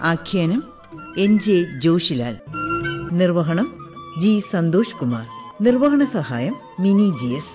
ആഖ്യാനം N J Joshilal നിർവഹണം G Santhosh Kumar നിർവഹണ സഹായം മിനി ജി എസ്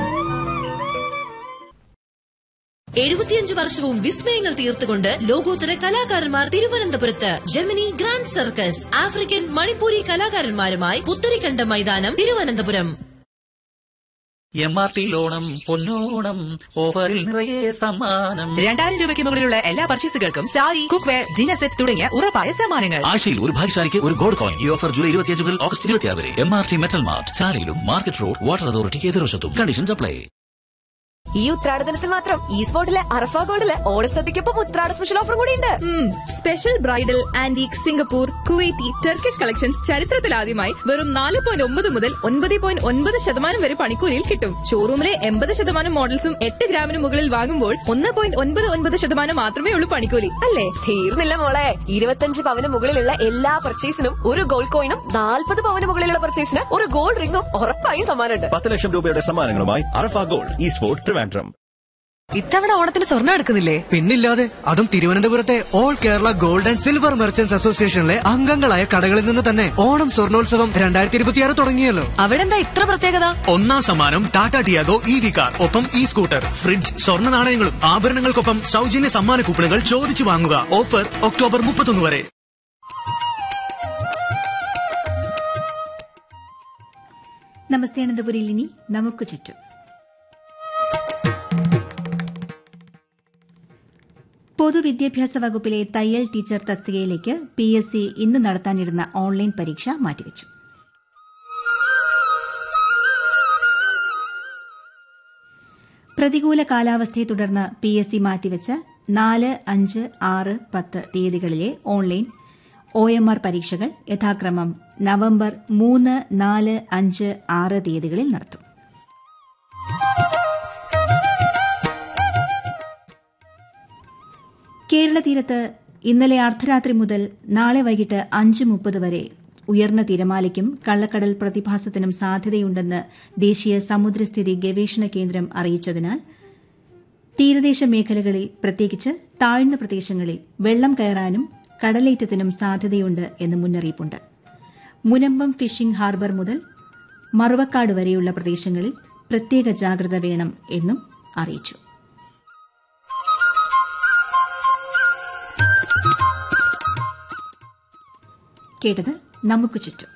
എഴുപത്തിയഞ്ച് വർഷവും വിസ്മയങ്ങൾ തീർത്തുകൊണ്ട് ലോകോത്തര കലാകാരന്മാർ തിരുവനന്തപുരത്ത് Gemini grand circus African Manipuri കലാകാരന്മാരുമായി പുത്തരിക്കണ്ട മൈതാനം തിരുവനന്തപുരം എം ആർ ടി ലോണം പൊന്നോണം ഓഫറിൽ നിറയെ സമ്മാനം രണ്ടായിരം രൂപയ്ക്ക് മുകളിലുള്ള എല്ലാ പർച്ചേസുകൾക്കും sari cookware dinner set തുടങ്ങിയ ഉറപ്പായ സമ്മാനങ്ങൾ ആഴ്ചയിൽ ഒരു ഭാഗ്യശാലിക്ക് ഒരു ഗോൾഡ് കോയിൻ ഈ ഓഫർ ജൂലൈ ഇരുപത്തിയഞ്ച് മുതൽ ഓഗസ്റ്റ് ഇരുപത്തിയാറ് വരെ M R T metal mart ചാലയിലും മാർക്കറ്റ് റോഡ് വാട്ടർ അതോറിറ്റിക്ക് എതിർവശത്തും കണ്ടീഷൻസ് അപ്ലൈ ഈ ഉത്രാടദിനത്തിൽ മാത്രം ഈ സ്പോട്ടിലെ അറഫ ഗോൾഡില് ഓണസദ്യക്കൊപ്പം ഉത്രാട സ്പെഷ്യൽ ഓഫർ കൂടി ഉണ്ട് special bridal antique Singapore Kuwaiti Turkish collections ചരിത്രത്തിലാദ്യമായി വെറും നാല് പോയിന്റ് ഒമ്പത് മുതൽ ഒൻപത് പോയിന്റ് ഒൻപത് ശതമാനം വരെ പണിക്കൂലിയിൽ കിട്ടും ഷോറൂമിലെ എൺപത് ശതമാനം മോഡൽസും എട്ട് ഗ്രാമിന് മുകളിൽ വാങ്ങുമ്പോൾ ഒന്ന് പോയിന്റ് ഒൻപത് ഒൻപത് ശതമാനം മാത്രമേ ഉള്ളൂ പണിക്കൂലി അല്ലേ തീർന്നില്ല മോളെ ഇരുപത്തഞ്ച് പവന് മുകളിലുള്ള എല്ലാ പർച്ചേസിനും ഒരു ഗോൾഡ് കോയിനും നാൽപ്പത് പവന് മുകളിലുള്ള പർച്ചേസിന് ഒരു ഗോൾഡ് റിംഗും ഉറപ്പായും സമ്മാനമുണ്ട് പത്ത് ലക്ഷം രൂപയുടെ സമ്മാനങ്ങളുമായി Arafa gold east fort Trivandrum ഇത്തവണ ഓണത്തിന് സ്വർണ്ണം എടുക്കുന്നില്ലേ പിന്നില്ലാതെ അതും തിരുവനന്തപുരത്തെ all Kerala gold and silver merchants അസോസിയേഷനിലെ അംഗങ്ങളായ കടകളിൽ നിന്ന് തന്നെ ഓണം സ്വർണോത്സവം രണ്ടായിരത്തി ഇരുപത്തിയാറ് തുടങ്ങിയല്ലോ അവിടെ എന്താ ഇത്ര പ്രത്യേകത ഒന്നാം സമ്മാനം Tata Tiago E V car ഒപ്പം ഇ സ്കൂട്ടർ ഫ്രിഡ്ജ് സ്വർണ്ണ നാണയങ്ങളും ആഭരണങ്ങൾക്കൊപ്പം സൗജന്യ സമ്മാന കൂപ്പണുകൾ ചോദിച്ചു വാങ്ങുക ഓഫർ ഒക്ടോബർ മുപ്പത്തൊന്ന് വരെ നമസ്തേ അനന്തപുരിയിൽ ഇനി നമുക്ക് ചുറ്റും പൊതുവിദ്യാഭ്യാസ വകുപ്പിലെ തയ്യൽ ടീച്ചർ തസ്തികയിലേക്ക് പി എസ് സി ഇന്ന് നടത്താനിരുന്ന ഓൺലൈൻ പരീക്ഷ മാറ്റിവച്ചു പ്രതികൂല കാലാവസ്ഥയെ തുടർന്ന് പി എസ് സി മാറ്റിവെച്ച നാല് അഞ്ച് ആറ് പത്ത് തീയതികളിലെ ഓൺലൈൻ ഒ എം ആർ പരീക്ഷകൾ യഥാക്രമം നവംബർ മൂന്ന് നാല് അഞ്ച് ആറ് തീയതികളിൽ നടത്തും കേരള തീരത്ത് ഇന്നലെ അർദ്ധരാത്രി മുതൽ നാളെ വൈകിട്ട് അഞ്ച് മുപ്പത് വരെ ഉയർന്ന തിരമാലയ്ക്കും കള്ളക്കടൽ പ്രതിഭാസത്തിനും സാധ്യതയുണ്ടെന്ന് ദേശീയ സമുദ്രസ്ഥിതി ഗവേഷണ കേന്ദ്രം അറിയിച്ചതിനാൽ തീരദേശ മേഖലകളിൽ പ്രത്യേകിച്ച് താഴ്ന്ന പ്രദേശങ്ങളിൽ വെള്ളം കയറാനും കടലേറ്റത്തിനും സാധ്യതയുണ്ട് എന്ന് മുന്നറിയിപ്പുണ്ട് മുനമ്പം ഫിഷിംഗ് ഹാർബർ മുതൽ മറുവക്കാട് വരെയുള്ള പ്രദേശങ്ങളിൽ പ്രത്യേക ജാഗ്രത വേണം എന്നും അറിയിച്ചു കേട്ടത് നമുക്ക് ചുറ്റും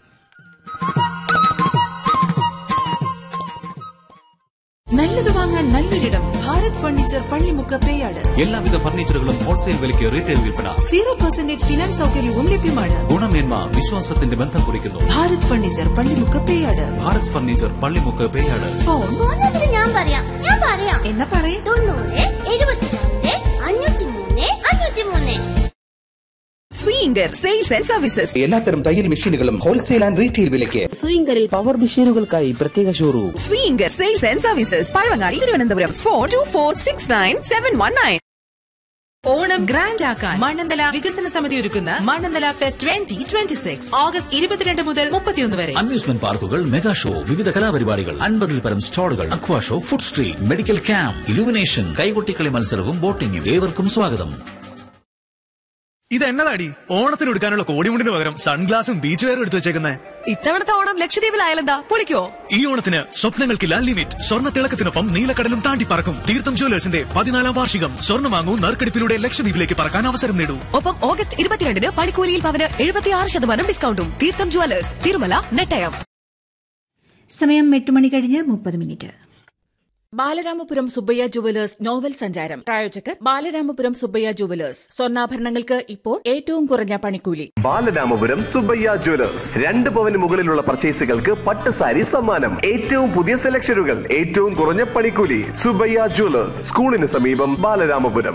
നല്ലത് വാങ്ങാൻ നല്ലൊരിടം ഭാരത് ഫർണിച്ചർ പള്ളിമുക്ക് പേയാട് എല്ലാവിധ ഫർണിച്ചറുകളും ഹോൾസെയിൽ വിലയ്ക്ക് റീറ്റെയിൽ വിൽപ്പന സീറോ പെർസെന്റേജ് ഫിനാൻസ് സൗകര്യവും ലഭ്യമാണ് ഗുണമേന്മ വിശ്വാസത്തിന്റെ ബന്ധം കുറിക്കുന്നു Bharat furniture Pallimukku Peyad Bharat furniture Pallimukku Peyad phone phone number ഞാൻ പറയാം ഞാൻ പറയാം എന്നാ പറയേ തൊണ്ണൂറ് എഴുപത്തിരണ്ട് അഞ്ഞൂറ്റി മൂന്ന് അഞ്ഞൂറ്റി മൂന്ന് സ്വീങ്കർ സെയിൽസ് ആൻഡ് സർവീസസ് എല്ലാത്തരം തയ്യൽ മെഷീനുകളും ഹോൾസെയിൽ ആൻഡ് റീറ്റെയിൽ വിലയ്ക്ക് സ്വിംഗറിൽ പവർ മെഷീനുകൾക്കായി പ്രത്യേക showroom Swinger sales and services Pazhavangadi Thiruvananthapuram four two four six nine seven one nine Onam grand ആക്കാൻ മണ്ണന്തല വികസന സമിതി ഒരുക്കുന്ന Mannanthala fest twenty twenty six August ഇരുപത്തിരണ്ട് മുതൽ മുപ്പത്തിയൊന്ന് വരെ അമ്യൂസ്മെന്റ് പാർക്കുകൾ മെഗാ ഷോ വിവിധ കലാപരിപാടികൾ അൻപതിൽ പരം സ്റ്റാളുകൾ aqua show food street medical camp illumination കൈകൊട്ടിക്കളി മത്സരവും ബോട്ടിംഗും ഏവർക്കും സ്വാഗതം ഇത് എന്നതാടി ഓണത്തിന് എടുക്കാനുള്ള കോടിമുണ്ടിന് പകരം സൺഗ്ലാസും ബീച്ച് വെയറും എടുത്തു വെച്ചേക്കുന്നേ ഇത്തവണത്തെ ഓണം ലക്ഷദ്വീപിലായാലെന്താ പൊളിക്കോ ഈ ഓണത്തിന് സ്വപ്നങ്ങൾക്കില്ല ലിമിറ്റ് സ്വർണ്ണ തിളക്കത്തിനൊപ്പം നീലക്കടലും താണ്ടി പറക്കും തീർത്ഥം ജ്വല്ലേഴ്സിന്റെ പതിനാലാം വാർഷികം സ്വർണ്ണം വാങ്ങൂ നറുക്കെടുപ്പിലൂടെ ലക്ഷദ്വീപിലേക്ക് പറക്കാൻ അവസരം നേടൂ ഒപ്പം ഓഗസ്റ്റ് ഇരുപത്തിരണ്ടിന് പണിക്കൂലിയിൽ പവന് എഴുപത്തിയാറ് ശതമാനം ഡിസ്കൗണ്ടും തീർത്ഥം ജുവലേഴ്സ് തിരുമല നെട്ടയം സമയം എട്ട് മണി കഴിഞ്ഞ് മുപ്പത് മിനിറ്റ് ബാലരാമപുരം സുബ്ബയ്യ ജുവലേഴ്സ് നോവൽ സഞ്ചാരം പ്രായോജകർ ബാലരാമപുരം സുബ്ബയ്യ ജുവലേഴ്സ് സ്വർണ്ണാഭരണങ്ങൾക്ക് ഇപ്പോൾ ഏറ്റവും കുറഞ്ഞ പണിക്കൂലി ബാലരാമപുരം സുബയ്യ ജ്വല്ലേഴ്സ് രണ്ട് പവന് മുകളിലുള്ള പർച്ചേസുകൾക്ക് പട്ട് സാരി സമ്മാനം ഏറ്റവും പുതിയ സെലക്ഷനുകൾ ഏറ്റവും കുറഞ്ഞ പണിക്കൂലി സുബയ്യ ജ്വല്ലേഴ്സ് സ്കൂളിന് സമീപം ബാലരാമപുരം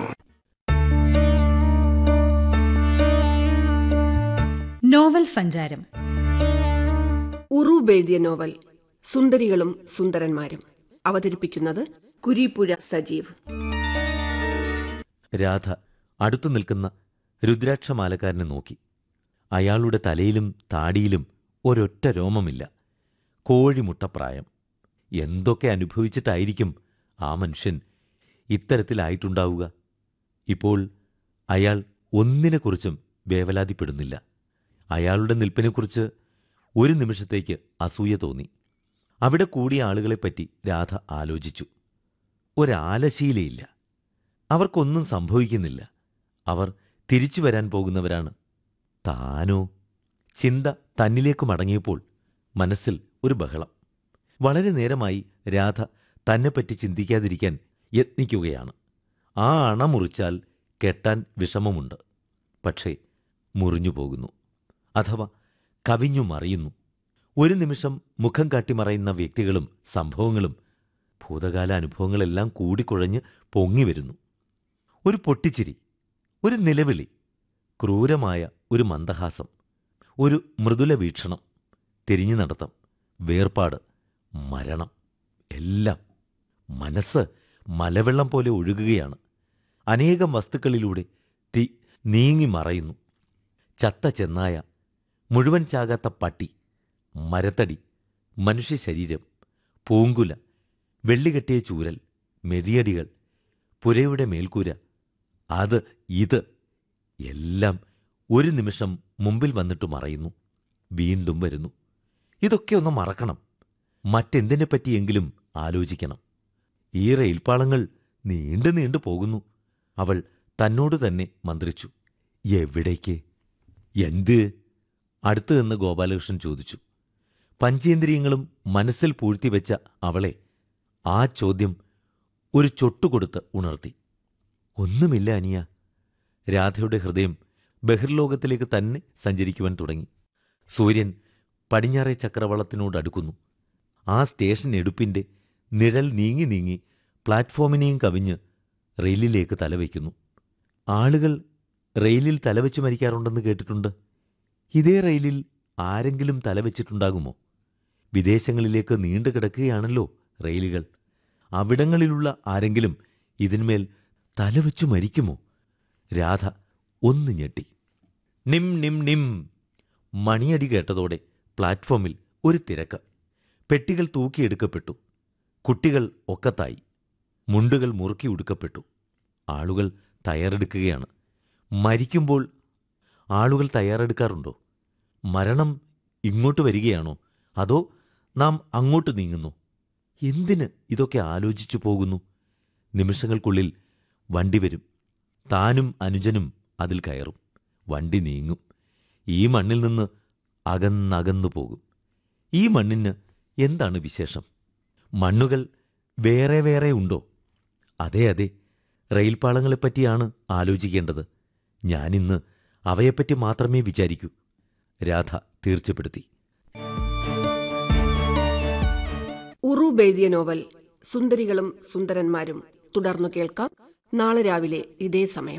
നോവൽ സഞ്ചാരം ഉറൂബ് എഴുതിയ നോവൽ സുന്ദരികളും സുന്ദരന്മാരും അവതരിപ്പിക്കുന്നത് കുരിപ്പുഴ സജീവ് രാധ അടുത്തു നിൽക്കുന്ന രുദ്രാക്ഷമാലക്കാരനെ നോക്കി അയാളുടെ തലയിലും താടിയിലും ഒരൊറ്റ രോമമില്ല കോഴിമുട്ടപ്രായം എന്തൊക്കെ അനുഭവിച്ചിട്ടായിരിക്കും ആ മനുഷ്യൻ ഇത്തരത്തിലായിട്ടുണ്ടാവുക ഇപ്പോൾ അയാൾ ഒന്നിനെക്കുറിച്ചും വേവലാതിപ്പെടുന്നില്ല അയാളുടെ നിൽപ്പിനെക്കുറിച്ച് ഒരു നിമിഷത്തേക്ക് അസൂയ തോന്നി അവിടെ കൂടിയ ആളുകളെപ്പറ്റി രാധ ആലോചിച്ചു ഒരാലശീലയില്ല അവർക്കൊന്നും സംഭവിക്കുന്നില്ല അവർ തിരിച്ചു വരാൻ പോകുന്നവരാണ് താനോ ചിന്ത തന്നിലേക്ക് മടങ്ങിയപ്പോൾ മനസ്സിൽ ഒരു ബഹളം വളരെ നേരമായി രാധ തന്നെപ്പറ്റി ചിന്തിക്കാതിരിക്കാൻ യത്നിക്കുകയാണ് ആ അണ മുറിച്ചാൽ കെട്ടാൻ വിഷമമുണ്ട് പക്ഷേ മുറിഞ്ഞു പോകുന്നു അഥവാ കവിഞ്ഞു മറിയുന്നു ഒരു നിമിഷം മുഖം കാട്ടിമറയുന്ന വ്യക്തികളും സംഭവങ്ങളും ഭൂതകാല അനുഭവങ്ങളെല്ലാം കൂടിക്കുഴഞ്ഞ് പൊങ്ങി വരുന്നു ഒരു പൊട്ടിച്ചിരി ഒരു നിലവിളി ക്രൂരമായ ഒരു മന്ദഹാസം ഒരു മൃദുല വീക്ഷണം തിരിഞ്ഞു നടത്തം വേർപാട് മരണം എല്ലാം മനസ്സ് മലവെള്ളം പോലെ ഒഴുകുകയാണ് അനേകം വസ്തുക്കളിലൂടെ തീ നീങ്ങി മറയുന്നു ചത്ത ചെന്നായ മുഴുവൻ ചാകാത്ത പട്ടി മരത്തടി മനുഷ്യ ശരീരം പൂങ്കുല വെള്ളികെട്ടിയ ചൂരൽ മെതിയടികൾ പുരയുടെ മേൽക്കൂര അത് ഇത് എല്ലാം ഒരു നിമിഷം മുമ്പിൽ വന്നിട്ട് മറയുന്നു വീണ്ടും വരുന്നു ഇതൊക്കെ ഒന്ന് മറക്കണം മറ്റെന്തിനെപ്പറ്റിയെങ്കിലും ആലോചിക്കണം ഈ റെയിൽപ്പാളങ്ങൾ നീണ്ടു നീണ്ടു പോകുന്നു അവൾ തന്നോട് തന്നെ മന്ത്രിച്ചു എവിടേക്ക് എന്ത് അടുത്തു നിന്ന് ഗോപാലകൃഷ്ണൻ ചോദിച്ചു പഞ്ചേന്ദ്രിയങ്ങളും മനസ്സിൽ പൂഴ്ത്തിവെച്ച അവളെ ആ ചോദ്യം ഒരു ചൊട്ടുകൊടുത്ത് ഉണർത്തി ഒന്നുമില്ല അനിയ രാധയുടെ ഹൃദയം ബഹിർലോകത്തിലേക്ക് തന്നെ സഞ്ചരിക്കുവാൻ തുടങ്ങി സൂര്യൻ പടിഞ്ഞാറേ ചക്രവളത്തിനോടടുക്കുന്നു ആ സ്റ്റേഷൻ എടുപ്പിൻ്റെ നിഴൽ നീങ്ങി നീങ്ങി പ്ലാറ്റ്ഫോമിനെയും കവിഞ്ഞ് റെയിലിലേക്ക് തലവയ്ക്കുന്നു ആളുകൾ റെയിലിൽ തലവെച്ച് മരിക്കാറുണ്ടെന്ന് കേട്ടിട്ടുണ്ട് ഇതേ റെയിലിൽ ആരെങ്കിലും തലവെച്ചിട്ടുണ്ടാകുമോ വിദേശങ്ങളിലേക്ക് നീണ്ടു കിടക്കുകയാണല്ലോ റെയിലുകൾ അവിടങ്ങളിലുള്ള ആരെങ്കിലും ഇതിന്മേൽ തലവെച്ചു മരിക്കുമോ രാധ ഒന്ന് ഞെട്ടി നിം നിം നിം മണിയടി കേട്ടതോടെ പ്ലാറ്റ്ഫോമിൽ ഒരു തിരക്ക് പെട്ടികൾ തൂക്കിയെടുക്കപ്പെട്ടു കുട്ടികൾ ഒക്കത്തായി മുണ്ടുകൾ മുറുക്കി ഉടുക്കപ്പെട്ടു ആളുകൾ തയ്യാറെടുക്കുകയാണ് മരിക്കുമ്പോൾ ആളുകൾ തയ്യാറെടുക്കാറുണ്ടോ മരണം ഇങ്ങോട്ട് വരികയാണോ അതോ നാം അങ്ങോട്ട് നീങ്ങുന്നു എന്തിന് ഇതൊക്കെ ആലോചിച്ചു പോകുന്നു നിമിഷങ്ങൾക്കുള്ളിൽ വണ്ടി വരും താനും അനുജനും അതിൽ കയറും വണ്ടി നീങ്ങും ഈ മണ്ണിൽ നിന്ന് അകന്നകന്നു പോകും ഈ മണ്ണിന് എന്താണ് വിശേഷം മണ്ണുകൾ വേറെ വേറെ ഉണ്ടോ അതെ അതെ റെയിൽപാളങ്ങളെപ്പറ്റിയാണ് ആലോചിക്കേണ്ടത് ഞാനിന്ന് അവയെപ്പറ്റി മാത്രമേ വിചാരിക്കൂ രാധ തീർച്ചപ്പെടുത്തി ഉറൂബ് എഴുതിയ നോവൽ സുന്ദരികളും സുന്ദരന്മാരും തുടർന്നു കേൾക്കാം നാളെ രാവിലെ ഇതേ സമയം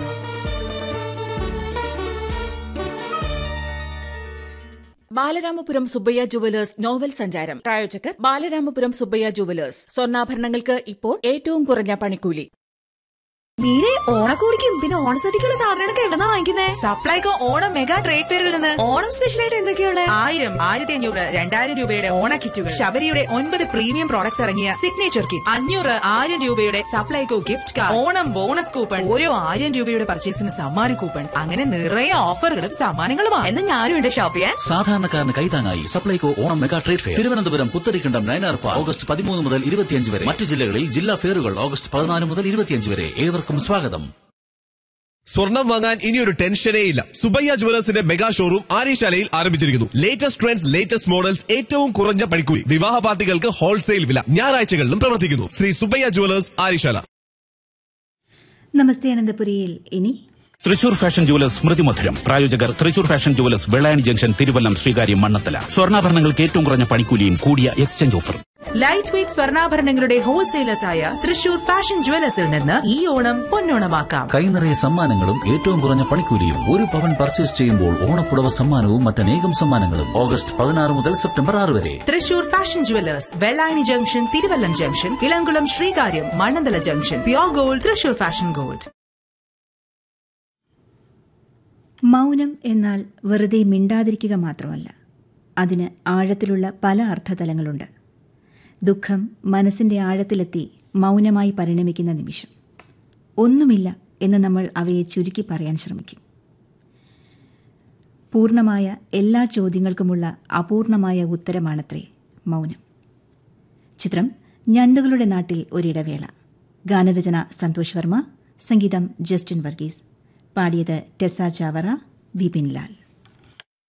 ബാലരാമപുരം സുബ്ബയ്യ ജുവലേഴ്സ് നോവൽ സഞ്ചാരം പ്രായോജകർ ബാലരാമപുരം സുബ്ബയ്യ ജുവലേഴ്സ് സ്വർണ്ണാഭരണങ്ങൾക്ക് ഇപ്പോൾ ഏറ്റവും കുറഞ്ഞ പണിക്കൂലി മീരെ ഓണക്കോടിക്കും പിന്നെ ഓണസദ്യക്കുള്ള സാധനങ്ങളൊക്കെ എവിടെന്നാ വാങ്ങിക്കുന്നേ സപ്ലൈകോ ഓണം മെഗാ ട്രേഡ് ഫെയറിൽ നിന്ന് ഓണം സ്പെഷ്യൽ ആയിട്ട് എന്തൊക്കെയുള്ള ആയിരം ആയിരത്തി അഞ്ഞൂറ് രണ്ടായിരം രൂപയുടെ ഓണ കിറ്റുകൾ ശബരിയുടെ ഒൻപത് പ്രീമിയം പ്രോഡക്ട്സ് ഇറങ്ങിയ സിഗ്നേച്ചർ കിറ്റ് അഞ്ഞൂറ് ആയിരം രൂപയുടെ Supplyco gift card Onam bonus coupon ഓരോ ആയിരം രൂപയുടെ പർച്ചേസിന് സമ്മാന കൂപ്പൺ അങ്ങനെ നിറയെ ഓഫറുകളും സമ്മാനങ്ങളുമാണ് എന്ന് ഞാനും ഉണ്ട് ഷോപ്പ് ചെയ്യാൻ സാധാരണക്കാരന് കൈതാങ്ങായി Supplyco Onam mega trade fair Thiruvananthapuram Putharikandam Nayanar park August പതിമൂന്ന് മുതൽ ഇരുപത്തിയഞ്ച് വരെ മറ്റു ജില്ലകളിൽ ജില്ലാ ഫെയറുകൾ ഓഗസ്റ്റ് പതിനാല് മുതൽ ഇരുപത്തിയഞ്ച് വരെ ഏവർക്കും സ്വാഗതം സ്വർണം വാങ്ങാൻ ഇനിയൊരു ടെൻഷനേ ഇല്ല സുബയ്യ ജുവലേഴ്സിന്റെ മെഗാ ഷോറൂം ആര്യശാലയിൽ ആരംഭിച്ചിരിക്കുന്നു ലേറ്റസ്റ്റ് ട്രെൻഡ്സ് ലേറ്റസ്റ്റ് മോഡൽസ് ഏറ്റവും കുറഞ്ഞ പണിക്കൂലി വിവാഹ പാർട്ടികൾക്ക് ഹോൾസെയിൽ വില ഞായറാഴ്ചകളിലും പ്രവർത്തിക്കുന്നു ശ്രീ സുബയ്യ ജുവലേഴ്സ് ആര്യശാല നമസ്തേ അനന്തപുരിയിൽ ഇനി തൃശൂർ ഫാഷൻ ജുവലേഴ്സ് സ്മൃതി മധുരം പ്രായോജകർ Thrissur fashion jewellers Vellayani junction Thiruvallam Sreekaryam Mannanthala സ്വർണ്ണാഭരണങ്ങൾക്ക് ഏറ്റവും കുറഞ്ഞ പണിക്കൂലിയും കൂടിയ എക്സ്ചേഞ്ച് ഓഫറും ലൈറ്റ് വെയ്റ്റ് സ്വർണ്ണാഭരണങ്ങളുടെ ഹോൾസെയിലേഴ്സായ തൃശൂർ ഫാഷൻ ജുവലേഴ്സിൽ നിന്ന് ഈ ഓണം പൊന്നോണമാക്കാം കൈനിറയ സമ്മാനങ്ങളും ഏറ്റവും കുറഞ്ഞ പണിക്കൂലിയും ഒരു പവൻ പർച്ചേസ് ചെയ്യുമ്പോൾ ഓണപ്പുടവ സമ്മാനവും മറ്റനേകം സമ്മാനങ്ങളും ഓഗസ്റ്റ് പതിനാറ് മുതൽ സെപ്റ്റംബർ ആറ് വരെ Thrissur fashion jewellers Vellayani junction Thiruvallam junction Ilamkulam Sreekaryam Mannanthala junction pure gold Thrissur fashion gold മൗനം എന്നാൽ വെറുതെ മിണ്ടാതിരിക്കുക മാത്രമല്ല അതിന് ആഴത്തിലുള്ള പല അർത്ഥതലങ്ങളുണ്ട് ദുഃഖം മനസ്സിന്റെ ആഴത്തിലെത്തി മൗനമായി പരിണമിക്കുന്ന നിമിഷം ഒന്നുമില്ല എന്ന് നമ്മൾ അവയെ ചുരുക്കി പറയാൻ ശ്രമിക്കും പൂർണ്ണമായ എല്ലാ ചോദ്യങ്ങൾക്കുമുള്ള അപൂർണമായ ഉത്തരമാണത്രേ മൗനം ചിത്രം ഞണ്ടുകളുടെ നാട്ടിൽ ഒരിടവേള ഗാനരചന സന്തോഷ് വർമ്മ സംഗീതം ജസ്റ്റിൻ വർഗീസ് പാടിയത് ടെസ ചാവറ വിപിൻ ലാൽ